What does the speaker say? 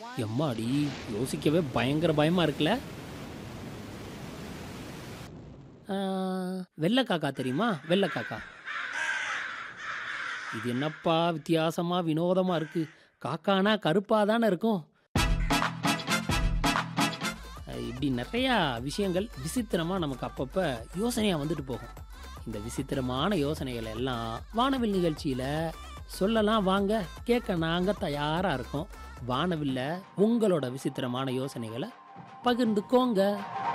எம்மாடி யோசிக்கவே பயங்கர பயமா இருக்குல்ல ஆ, வெள்ளை காக்கா தெரியுமா வெள்ளை காக்கா இது என்னப்பா வித்தியாசமா வினோதமா இருக்கு காக்கானா கருப்பா தானே இருக்கும் அஹ் இப்படி நிறையா விஷயங்கள் விசித்திரமா நமக்கு அப்பப்ப யோசனையா வந்துட்டு போகும் இந்த விசித்திரமான யோசனைகள் எல்லாம் வானவில் நிகழ்ச்சியில சொல்லலாம் வாங்க கேட்க நாங்க தயாரா இருக்கோம் வானவில்ல உங்களோட விசித்திரமான யோசனைகளை பகிர்ந்துக்கோங்க